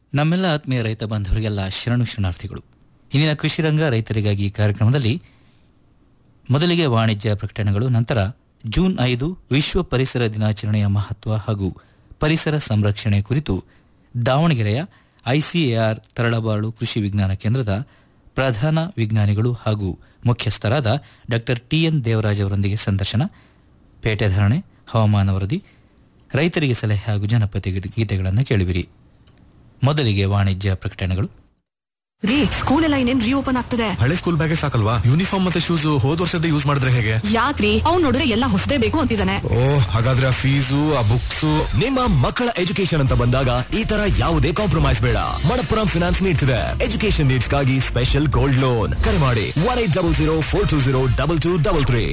ನಮ್ಮೆಲ್ಲ ಆತ್ಮೀಯ ರೈತ ಬಾಂಧವರಿಗೆಲ್ಲ ಶರಣು ಶರಣಾರ್ಥಿಗಳು ಇಂದಿನ ಕೃಷಿ ರಂಗ ರೈತರಿಗಾಗಿ ಈ ಕಾರ್ಯಕ್ರಮದಲ್ಲಿ ಮೊದಲಿಗೆ ವಾಣಿಜ್ಯ ಪ್ರಕಟಣೆಗಳು ನಂತರ ಜೂನ್ ಐದು ವಿಶ್ವ ಪರಿಸರ ದಿನಾಚರಣೆಯ ಮಹತ್ವ ಹಾಗೂ ಪರಿಸರ ಸಂರಕ್ಷಣೆ ಕುರಿತು ದಾವಣಗೆರೆಯ ಐಸಿಎಆರ್ ತರಳಬಾಳು ಕೃಷಿ ವಿಜ್ಞಾನ ಕೇಂದ್ರದ ಪ್ರಧಾನ ವಿಜ್ಞಾನಿಗಳು ಹಾಗೂ ಮುಖ್ಯಸ್ಥರಾದ ಡಾಕ್ಟರ್ ಟಿಎನ್ ದೇವರಾಜ್ ಅವರೊಂದಿಗೆ ಸಂದರ್ಶನ ಪೇಟೆ ಧಾರಣೆ ಹವಾಮಾನ ವರದಿ ರೈತರಿಗೆ ಸಲಹೆ ಹಾಗೂ ಜನಪದ ಗೀತೆಗಳನ್ನು ಕೇಳುವಿರಿ ಮೊದಲಿಗೆ ವಾಣಿಜ್ಯ ಪ್ರಕಟಣೆಗಳು ರೀ ಸ್ಕೂಲ್ ಎಲ್ಲ ಇನ್ನೇನ್ ರೀಓಪನ್ ಆಗ್ತದೆ ಹಳೆ ಸ್ಕೂಲ್ ಬ್ಯಾಗೇ ಸಾಕಲ್ವಾ ಯೂನಿಫಾರ್ಮ್ ಮತ್ತೆ ಶೂಸ್ ಹೋದ್ ವರ್ಷದ ಯೂಸ್ ಮಾಡಿದ್ರೆ ಹೇಗೆ ಯಾಕ್ರಿ ಅವ್ನ್ ನೋಡಿದ್ರೆ ಎಲ್ಲ ಹೊಸದೇ ಬೇಕು ಅಂತಿದ್ದಾನೆ ಓ ಹಾಗಾದ್ರೆ ಆ ಫೀಸು ಆ ಬುಕ್ಸ್ ನಿಮ್ಮ ಮಕ್ಕಳ ಎಜುಕೇಶನ್ ಅಂತ ಬಂದಾಗ ಈ ತರ ಯಾವುದೇ ಕಾಂಪ್ರಮೈಸ್ ಬೇಡ ಮಣಪ್ಪುರಂ ಫಿನಾನ್ಸ್ ನೀಡ್ತಿದೆ ಎಜುಕೇಶನ್ ನೀಡ್ಸ್ಗಾಗಿ ಸ್ಪೆಷಲ್ ಗೋಲ್ಡ್ ಲೋನ್ ಕರೆ ಮಾಡಿ one eight double zero four two zero double two double three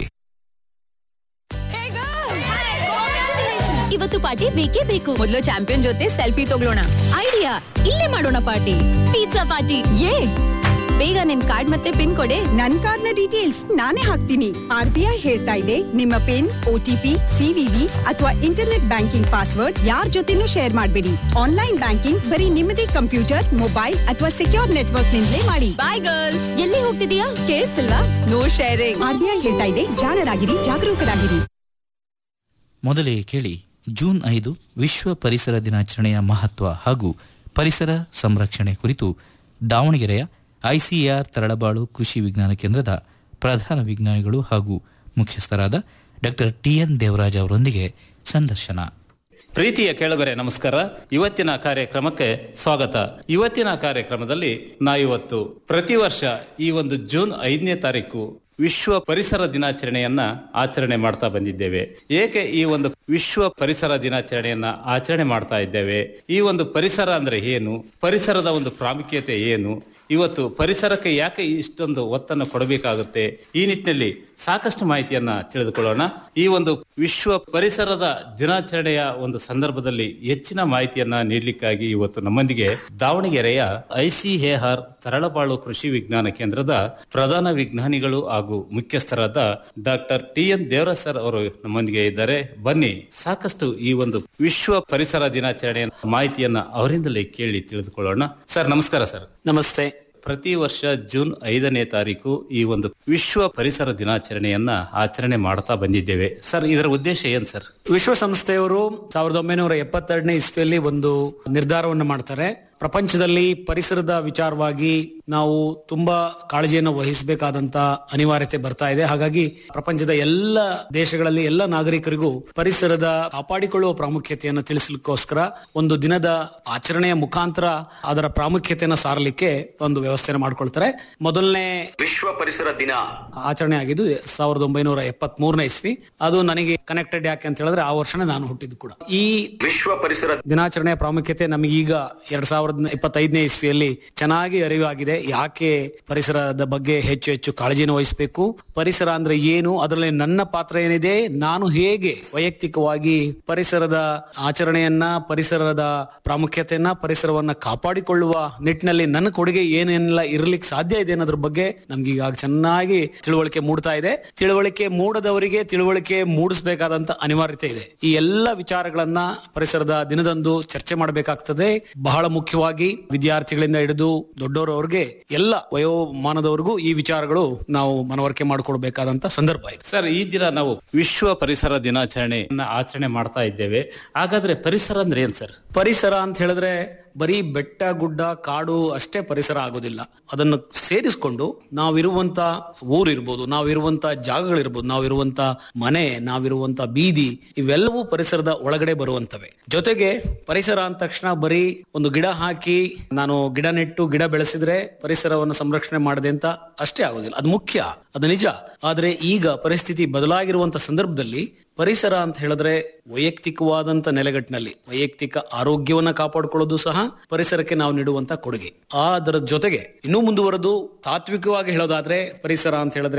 ಇವತ್ತು ಪಾರ್ಟಿ ಬೇಕೇ ಬೇಕು ಮೊದಲು ಚಾಂಪಿಯನ್ ಜೊತೆ ಸೆಲ್ಫಿ ತಗೊಳ್ಳೋಣ ಐಡಿಯಾ ಇಲ್ಲೇ ಮಾಡೋಣ ಪಾರ್ಟಿ ಪಿಜ್ಜಾ ಪಾರ್ಟಿ ಏ ಬೇಗ ನಿನ್ ಕಾರ್ಡ್ ಮತ್ತೆ ಪಿನ್ ಕೊಡೆ ನನ್ ಕಾರ್ಡ್ನ ಡೀಟೇಲ್ಸ್ ನಾನೇ ಹಾಕ್ತೀನಿ ಆರ್ ಬಿ ಐ ಹೇಳ್ತಾ ಇದೆ ನಿಮ್ಮ ಪಿನ್ ಓಟಿಪಿ ಸಿವಿವಿ ಅಥವಾ ಇಂಟರ್ನೆಟ್ ಬ್ಯಾಂಕಿಂಗ್ ಪಾಸ್ವರ್ಡ್ ಯಾರ್ ಜೊತೆನೂ ಶೇರ್ ಮಾಡಬೇಡಿ ಆನ್ಲೈನ್ ಬ್ಯಾಂಕಿಂಗ್ ಬರೀ ನಿಮ್ಮದೇ ಕಂಪ್ಯೂಟರ್ ಮೊಬೈಲ್ ಅಥವಾ ಸೆಕ್ಯೂರ್ ನೆಟ್ವರ್ಕ್ ನಿಂದಲೇ ಮಾಡಿ ಬಾಯ್ ಗರ್ಲ್ಸ್ ಎಲ್ಲಿ ಹೋಗ್ತಿದೀಯಾ ಕೇಳಿಸ್ತಿಲ್ವಾ no sharing R B I ಹೇಳ್ತಾ ಇದೆ ಜಾಣರಾಗಿರಿ ಜಾಗರೂಕರಾಗಿರಿ ಮೊದಲಿಗೆ ಕೇಳಿ ಜೂನ್ ಐದು ವಿಶ್ವ ಪರಿಸರ ದಿನಾಚರಣೆಯ ಮಹತ್ವ ಹಾಗೂ ಪರಿಸರ ಸಂರಕ್ಷಣೆ ಕುರಿತು ದಾವಣಗೆರೆಯ ಐಸಿಎಆರ್ ತರಳಬಾಳು ಕೃಷಿ ವಿಜ್ಞಾನ ಕೇಂದ್ರದ ಪ್ರಧಾನ ವಿಜ್ಞಾನಿಗಳು ಹಾಗೂ ಮುಖ್ಯಸ್ಥರಾದ ಡಾಕ್ಟರ್ ಟಿಎನ್ ದೇವರಾಜ್ ಅವರೊಂದಿಗೆ ಸಂದರ್ಶನ ಪ್ರೀತಿಯ ಕೇಳುಗರೆ ನಮಸ್ಕಾರ ಇವತ್ತಿನ ಕಾರ್ಯಕ್ರಮಕ್ಕೆ ಸ್ವಾಗತ ಇವತ್ತಿನ ಕಾರ್ಯಕ್ರಮದಲ್ಲಿ ನಾ ಇವತ್ತು ಪ್ರತಿ ವರ್ಷ ಈ ಒಂದು ಜೂನ್ ಐದನೇ ತಾರೀಕು ವಿಶ್ವ ಪರಿಸರ ದಿನಾಚರಣೆಯನ್ನ ಆಚರಣೆ ಮಾಡ್ತಾ ಬಂದಿದ್ದೇವೆ ಏಕೆ ಈ ಒಂದು ವಿಶ್ವ ಪರಿಸರ ದಿನಾಚರಣೆಯನ್ನ ಆಚರಣೆ ಮಾಡ್ತಾ ಇದ್ದೇವೆ ಈ ಒಂದು ಪರಿಸರ ಅಂದ್ರೆ ಏನು ಪರಿಸರದ ಒಂದು ಪ್ರಾಮುಖ್ಯತೆ ಏನು ಇವತ್ತು ಪರಿಸರಕ್ಕೆ ಯಾಕೆ ಇಷ್ಟೊಂದು ಒತ್ತನ್ನು ಕೊಡಬೇಕಾಗುತ್ತೆ ಈ ನಿಟ್ಟಿನಲ್ಲಿ ಸಾಕಷ್ಟು ಮಾಹಿತಿಯನ್ನ ತಿಳಿದುಕೊಳ್ಳೋಣ ಈ ಒಂದು ವಿಶ್ವ ಪರಿಸರದ ದಿನಾಚರಣೆಯ ಒಂದು ಸಂದರ್ಭದಲ್ಲಿ ಹೆಚ್ಚಿನ ಮಾಹಿತಿಯನ್ನ ನೀಡಲಿಕ್ಕಾಗಿ ಇವತ್ತು ನಮ್ಮೊಂದಿಗೆ ದಾವಣಗೆರೆಯ ಐಸಿಎಆರ್ ತರಳಬಾಳು ಕೃಷಿ ವಿಜ್ಞಾನ ಕೇಂದ್ರದ ಪ್ರಧಾನ ವಿಜ್ಞಾನಿಗಳು ಹಾಗೂ ಮುಖ್ಯಸ್ಥರಾದ doctor T N Devaraj sir ಅವರು ನಮ್ಮೊಂದಿಗೆ ಇದ್ದಾರೆ ಬನ್ನಿ ಸಾಕಷ್ಟು ಈ ಒಂದು ವಿಶ್ವ ಪರಿಸರ ದಿನಾಚರಣೆಯ ಮಾಹಿತಿಯನ್ನ ಅವರಿಂದಲೇ ಕೇಳಿ ತಿಳಿದುಕೊಳ್ಳೋಣ ಸರ್ ನಮಸ್ಕಾರ ಸರ್ ನಮಸ್ತೆ ಪ್ರತಿ ವರ್ಷ ಜೂನ್ ಐದನೇ ತಾರೀಕು ಈ ಒಂದು ವಿಶ್ವ ಪರಿಸರ ದಿನಾಚರಣೆಯನ್ನ ಆಚರಣೆ ಮಾಡ್ತಾ ಬಂದಿದ್ದೇವೆ ಸರ್ ಇದರ ಉದ್ದೇಶ ಏನ್ ಸರ್ ವಿಶ್ವಸಂಸ್ಥೆಯವರು ಸಾವಿರದ ಒಂಬೈನೂರ ಎಪ್ಪತ್ತೆರಡನೇ ಇಸ್ವಿಯಲ್ಲಿ ಒಂದು ನಿರ್ಧಾರವನ್ನು ಮಾಡ್ತಾರೆ ಪ್ರಪಂಚದಲ್ಲಿ ಪರಿಸರದ ವಿಚಾರವಾಗಿ ನಾವು ತುಂಬಾ ಕಾಳಜಿಯನ್ನು ವಹಿಸಬೇಕಾದಂತ ಅನಿವಾರ್ಯತೆ ಬರ್ತಾ ಇದೆ ಹಾಗಾಗಿ ಪ್ರಪಂಚದ ಎಲ್ಲ ದೇಶಗಳಲ್ಲಿ ಎಲ್ಲ ನಾಗರಿಕರಿಗೂ ಪರಿಸರದ ಕಾಪಾಡಿಕೊಳ್ಳುವ ಪ್ರಾಮುಖ್ಯತೆಯನ್ನು ತಿಳಿಸಲಿಕ್ಕೋಸ್ಕರ ಒಂದು ದಿನದ ಆಚರಣೆಯ ಮುಖಾಂತರ ಅದರ ಪ್ರಾಮುಖ್ಯತೆಯನ್ನು ಸಾರಲಿಕ್ಕೆ ಒಂದು ವ್ಯವಸ್ಥೆಯನ್ನು ಮಾಡ್ಕೊಳ್ತಾರೆ ಮೊದಲನೇ ವಿಶ್ವ ಪರಿಸರ ದಿನ ಆಚರಣೆ ಆಗಿದ್ದು ಸಾವಿರದ ಒಂಬೈನೂರ ಎಪ್ಪತ್ತ್ ಮೂರನೇ ಇಸ್ವಿ ಅದು ನನಗೆ ಕನೆಕ್ಟೆಡ್ ಯಾಕೆ ಅಂತ ಹೇಳಿದ್ರೆ ಆ ವರ್ಷನೇ ನಾನು ಹುಟ್ಟಿದ್ದು ಕೂಡ ಈ ವಿಶ್ವ ಪರಿಸರ ದಿನಾಚರಣೆಯ ಪ್ರಾಮುಖ್ಯತೆ ನಮಗೀಗ ಎರಡ್ ಸಾವಿರದ ಇಪ್ಪತ್ತೈದನೇ ಇಸ್ವಿಯಲ್ಲಿ ಚೆನ್ನಾಗಿ ಅರಿವಾಗಿದೆ ಯಾಕೆ ಪರಿಸರದ ಬಗ್ಗೆ ಹೆಚ್ಚು ಹೆಚ್ಚು ಕಾಳಜಿನ ವಹಿಸಬೇಕು ಪರಿಸರ ಅಂದ್ರೆ ಏನು ಅದರಲ್ಲಿ ನನ್ನ ಪಾತ್ರ ಏನಿದೆ ನಾನು ಹೇಗೆ ವೈಯಕ್ತಿಕವಾಗಿ ಪರಿಸರದ ಆಚರಣೆಯನ್ನ ಪರಿಸರದ ಪ್ರಾಮುಖ್ಯತೆಯನ್ನ ಪರಿಸರವನ್ನ ಕಾಪಾಡಿಕೊಳ್ಳುವ ನಿಟ್ಟಿನಲ್ಲಿ ನನ್ನ ಕೊಡುಗೆ ಏನೇನೆಲ್ಲ ಇರ್ಲಿಕ್ಕೆ ಸಾಧ್ಯ ಇದೆ ಅನ್ನೋದ್ರ ಬಗ್ಗೆ ನಮ್ಗೆ ಈಗ ಚೆನ್ನಾಗಿ ತಿಳುವಳಿಕೆ ಮೂಡ್ತಾ ಇದೆ ತಿಳುವಳಿಕೆ ಮೂಡದವರಿಗೆ ತಿಳುವಳಿಕೆ ಮೂಡಿಸಬೇಕಾದಂತ ಅನಿವಾರ್ಯತೆ ಇದೆ ಈ ಎಲ್ಲ ವಿಚಾರಗಳನ್ನ ಪರಿಸರದ ದಿನದಂದು ಚರ್ಚೆ ಮಾಡಬೇಕಾಗ್ತದೆ ಬಹಳ ಮುಖ್ಯವಾಗಿ ವಿದ್ಯಾರ್ಥಿಗಳಿಂದ ಹಿಡಿದು ದೊಡ್ಡವರವರೆಗೆ ಎಲ್ಲ ವಯೋಮಾನದವರೆಗೂ ಈ ವಿಚಾರಗಳು ನಾವು ಮನವರಿಕೆ ಮಾಡಿಕೊಳ್ಬೇಕಾದಂತ ಸಂದರ್ಭ ಇದೆ ಸರ್ ಈ ದಿನ ನಾವು ವಿಶ್ವ ಪರಿಸರ ದಿನಾಚರಣೆಯನ್ನ ಆಚರಣೆ ಮಾಡ್ತಾ ಇದ್ದೇವೆ ಹಾಗಾದ್ರೆ ಪರಿಸರ ಅಂದ್ರೆ ಏನ್ ಸರ್ ಪರಿಸರ ಅಂತ ಹೇಳಿದ್ರೆ ಬರೀ ಬೆಟ್ಟ ಗುಡ್ಡ ಕಾಡು ಅಷ್ಟೇ ಪರಿಸರ ಆಗೋದಿಲ್ಲ ಅದನ್ನು ಸೇರಿಸ್ಕೊಂಡು ನಾವಿರುವಂತ ಊರಿರ್ಬೋದು ನಾವಿರುವಂತ ಜಾಗಗಳಿರ್ಬೋದು ನಾವಿರುವಂತ ಮನೆ ನಾವಿರುವಂತ ಬೀದಿ ಇವೆಲ್ಲವೂ ಪರಿಸರದ ಒಳಗಡೆ ಬರುವಂತವೆ ಜೊತೆಗೆ ಪರಿಸರ ಅಂದ ತಕ್ಷಣ ಬರೀ ಒಂದು ಗಿಡ ಹಾಕಿ ನಾನು ಗಿಡ ನೆಟ್ಟು ಗಿಡ ಬೆಳೆಸಿದ್ರೆ ಪರಿಸರವನ್ನು ಸಂರಕ್ಷಣೆ ಮಾಡದೆ ಅಂತ ಅಷ್ಟೇ ಆಗೋದಿಲ್ಲ ಅದು ಮುಖ್ಯ ಅದು ನಿಜ ಆದ್ರೆ ಈಗ ಪರಿಸ್ಥಿತಿ ಬದಲಾಗಿರುವಂತ ಸಂದರ್ಭದಲ್ಲಿ ಪರಿಸರ ಅಂತ ಹೇಳಿದ್ರೆ ವೈಯಕ್ತಿಕವಾದಂತ ನೆಲೆಗಟ್ಟಿನಲ್ಲಿ ವೈಯಕ್ತಿಕ ಆರೋಗ್ಯವನ್ನ ಕಾಪಾಡಿಕೊಳ್ಳೋದು ಸಹ ಪರಿಸರಕ್ಕೆ ನಾವು ನೀಡುವಂತ ಕೊಡುಗೆ ಅದರ ಜೊತೆಗೆ ಇನ್ನೂ ಮುಂದುವರೆದು ತಾತ್ವಿಕವಾಗಿ ಹೇಳೋದಾದ್ರೆ ಪರಿಸರ ಅಂತ ಹೇಳಿದ್ರೆ